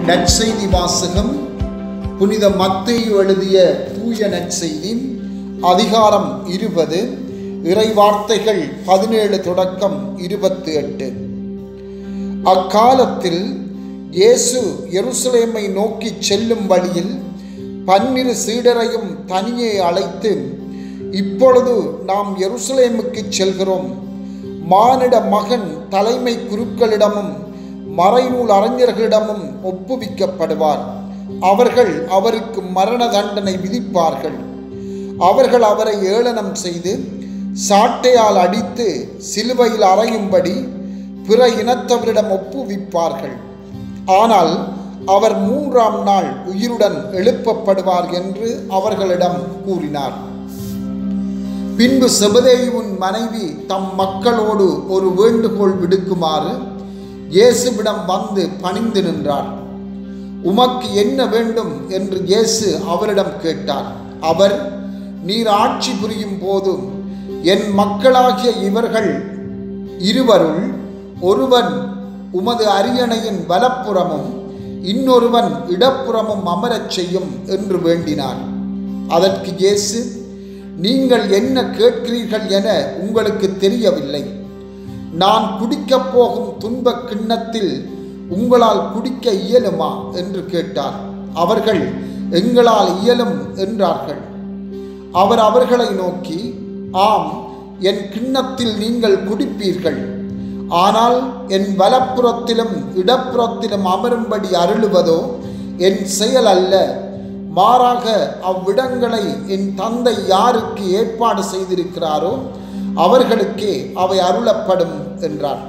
நற்செய்தி வாசகம் புனித மத்தேயு எழுதிய தூய நற்செய்தி அதிகாரம் இருபது இறை வார்த்தைகள் பதினேழு தொடக்கம் இருபத்தி எட்டு அக்காலத்தில் இயேசு எருசலேமை நோக்கி செல்லும் வழியில் பன்னிரு சீடரையும் தனியே அழைத்து இப்பொழுது நாம் எருசலேமுக்கு செல்கிறோம் மானிட மகன் தலைமை குருக்களிடமும் மறைநூல் அறிஞர்களிடமும் ஒப்புவிக்கப்படுவார் அவர்கள் அவருக்கு மரண தண்டனை விதிப்பார்கள் அவர்கள் அவரை ஏளனம் செய்து சாட்டையால் அடித்து சிலுவையில் அறையும்படி பிற இனத்தவரிடம் ஒப்புவிப்பார்கள் ஆனால் அவர் மூன்றாம் நாள் உயிருடன் எழுப்பப்படுவார் என்று அவர்களிடம் கூறினார் பின்பு செபதேயுவின் மனைவி தம் மக்களோடு ஒரு வேண்டுகோள் விடுக்குமாறு இயேசுவிடம் வந்து பணிந்து நின்றார் உமக்கு என்ன வேண்டும் என்று இயேசு அவரிடம் கேட்டார் அவர் நீர் ஆட்சி புரியும் போதும் என் மக்களாகிய இவர்கள் இருவருள் ஒருவன் உமது அரியணையின் வலப்புறமும் இன்னொருவன் இடப்புறமும் அமரச் செய்யும் என்று வேண்டினார் அதற்கு இயேசு நீங்கள் என்ன கேட்கிறீர்கள் என உங்களுக்கு தெரியவில்லை நான் குடிக்கப் போகும் துன்பக் கிண்ணத்தில் உங்களால் குடிக்க இயலுமா என்று கேட்டார் அவர்கள் எங்களால் இயலும் என்றார்கள் அவர் அவர்களை நோக்கி ஆம் என் கிண்ணத்தில் நீங்கள் குடிப்பீர்கள் ஆனால் என் வலப்புறத்திலும் இடப்புறத்திலும் அமரும்படி அருளுவதோ என் செயல் அல்ல மாறாக அவ்விடங்களை என் தந்தை யாருக்கு ஏற்பாடு செய்திருக்கிறாரோ அவர்களுக்கே அவை அருளப்படும் என்றார்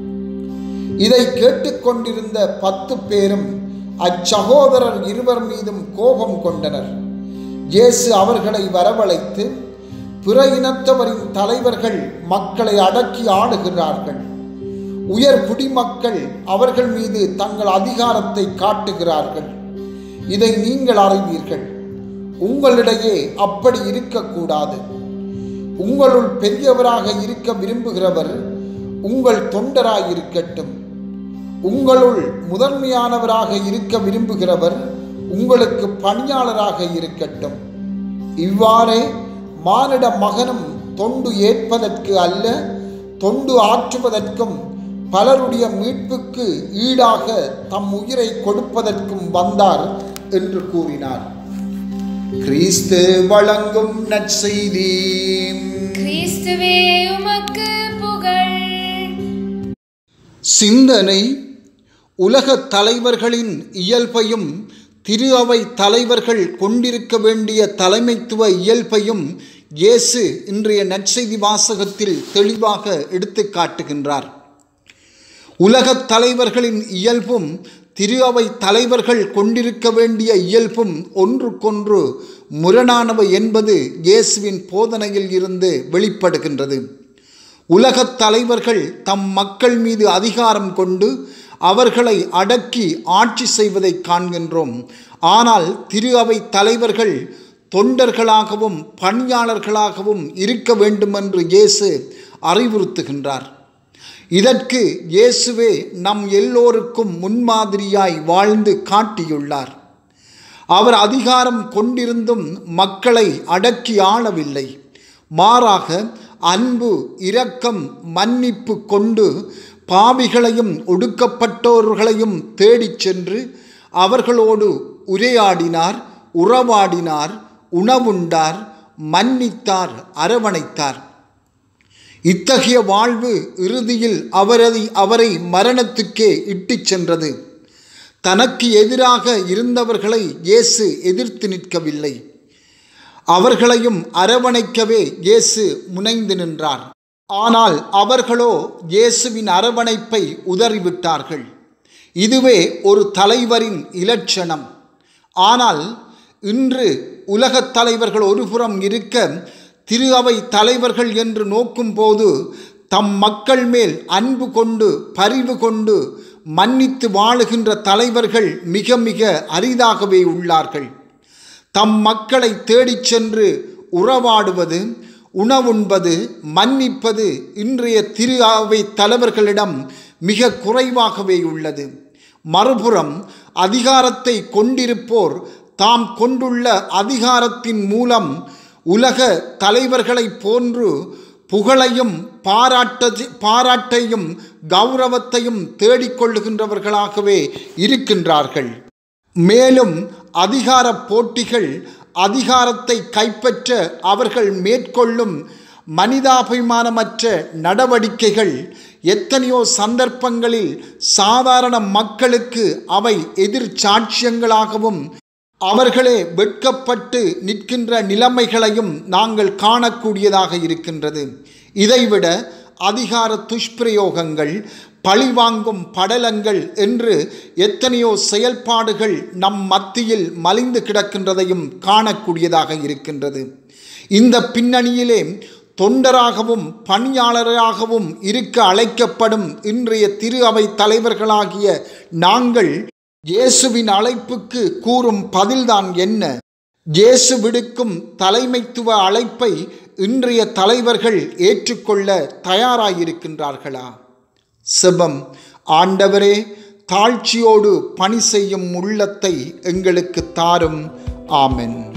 இதை கேட்டுக்கொண்டிருந்த பத்து பேரும் அச்சகோதரர் இருவர் மீதும் கோபம் கொண்டனர் இயேசு அவர்களை வரவழைத்து பிற இனத்தவரின் தலைவர்கள் மக்களை அடக்கி ஆளுகிறார்கள் உயர் குடிமக்கள் அவர்கள் மீது தங்கள் அதிகாரத்தை காட்டுகிறார்கள் இதை நீங்கள் அறிவீர்கள் உங்களிடையே அப்படி இருக்கக்கூடாது உங்களுள் பெரியவராக இருக்க விரும்புகிறவர் உங்கள் தொண்டராய் இருக்கட்டும் உங்களுள் முதன்மையானவராக இருக்க விரும்புகிறவர் உங்களுக்கு பணியாளராக இருக்கட்டும் இவ்வாறே மானிட மகனும் தொண்டு ஏற்பதற்கு அல்ல தொண்டு ஆற்றுவதற்கும் பலருடைய மீட்புக்கு ஈடாக தம் உயிரை கொடுப்பதற்கும் வந்தார் என்று கூறினார் கிறிஸ்து வழங்கும் நற்செய்தி கிறிஸ்துவே உமக்கு புகழ் சிந்தனை உலகத் தலைவர்களின் இயல்பையும் திரு அவை தலைவர்கள் கொண்டிருக்க வேண்டிய தலைமைத்துவ இயல்பையும் இயேசு இன்றைய நற்செய்தி வாசகத்தில் தெளிவாக எடுத்து காட்டுகின்றார் உலகத் தலைவர்களின் இயல்பும் திரு அவை தலைவர்கள் கொண்டிருக்க வேண்டிய இயல்பும் ஒன்றுக்கொன்று முரணானவை என்பது இயேசுவின் போதனையில் இருந்து வெளிப்படுகின்றது உலகத் தலைவர்கள் தம் மக்கள் மீது அதிகாரம் கொண்டு அவர்களை அடக்கி ஆட்சி செய்வதை காண்கின்றோம் ஆனால் திரு அவை தலைவர்கள் தொண்டர்களாகவும் பணியாளர்களாகவும் இருக்க வேண்டுமென்று இயேசு அறிவுறுத்துகின்றார் இதற்கு இயேசுவே நம் எல்லோருக்கும் முன்மாதிரியாய் வாழ்ந்து காட்டியுள்ளார் அவர் அதிகாரம் கொண்டிருந்தும் மக்களை அடக்கி ஆளவில்லை மாறாக அன்பு இரக்கம் மன்னிப்பு கொண்டு பாவிகளையும் ஒடுக்கப்பட்டோர்களையும் தேடிச் சென்று அவர்களோடு உரையாடினார் உறவாடினார் உணவுண்டார் மன்னித்தார் அரவணைத்தார் இத்தகைய வாழ்வு இறுதியில் அவரது அவரை மரணத்துக்கே இட்டுச் சென்றது தனக்கு எதிராக இருந்தவர்களை இயேசு எதிர்த்து நிற்கவில்லை அவர்களையும் அரவணைக்கவே இயேசு முனைந்து நின்றார் ஆனால் அவர்களோ இயேசுவின் அரவணைப்பை உதறிவிட்டார்கள் இதுவே ஒரு தலைவரின் இலட்சணம் ஆனால் இன்று உலகத் தலைவர்கள் ஒருபுறம் இருக்க திரு அவை தலைவர்கள் என்று நோக்கும்போது தம் மக்கள் மேல் அன்பு கொண்டு பரிவு கொண்டு மன்னித்து வாழுகின்ற தலைவர்கள் மிக மிக அரிதாகவே உள்ளார்கள் தம் மக்களை தேடிச் சென்று உறவாடுவது உணவுண்பது மன்னிப்பது இன்றைய திரு அவை தலைவர்களிடம் மிக குறைவாகவே உள்ளது மறுபுறம் அதிகாரத்தை கொண்டிருப்போர் தாம் கொண்டுள்ள அதிகாரத்தின் மூலம் உலக தலைவர்களைப் போன்று புகழையும் பாராட்ட பாராட்டையும் கௌரவத்தையும் தேடிக்கொள்ளுகின்றவர்களாகவே இருக்கின்றார்கள் மேலும் அதிகார போட்டிகள் அதிகாரத்தை கைப்பற்ற அவர்கள் மேற்கொள்ளும் மனிதாபிமானமற்ற நடவடிக்கைகள் எத்தனையோ சந்தர்ப்பங்களில் சாதாரண மக்களுக்கு அவை எதிர்ச்சாட்சியங்களாகவும் அவர்களே வெட்கப்பட்டு நிற்கின்ற நிலைமைகளையும் நாங்கள் காணக்கூடியதாக இருக்கின்றது இதைவிட அதிகார துஷ்பிரயோகங்கள் பழிவாங்கும் படலங்கள் என்று எத்தனையோ செயல்பாடுகள் நம் மத்தியில் மலிந்து கிடக்கின்றதையும் காணக்கூடியதாக இருக்கின்றது இந்த பின்னணியிலே தொண்டராகவும் பணியாளராகவும் இருக்க அழைக்கப்படும் இன்றைய திரு அவை தலைவர்களாகிய நாங்கள் இயேசுவின் அழைப்புக்கு கூறும் பதில்தான் என்ன இயேசு விடுக்கும் தலைமைத்துவ அழைப்பை இன்றைய தலைவர்கள் ஏற்றுக்கொள்ள தயாராயிருக்கின்றார்களா செபம் ஆண்டவரே தாழ்ச்சியோடு பணி செய்யும் உள்ளத்தை எங்களுக்கு தாரும் ஆமென்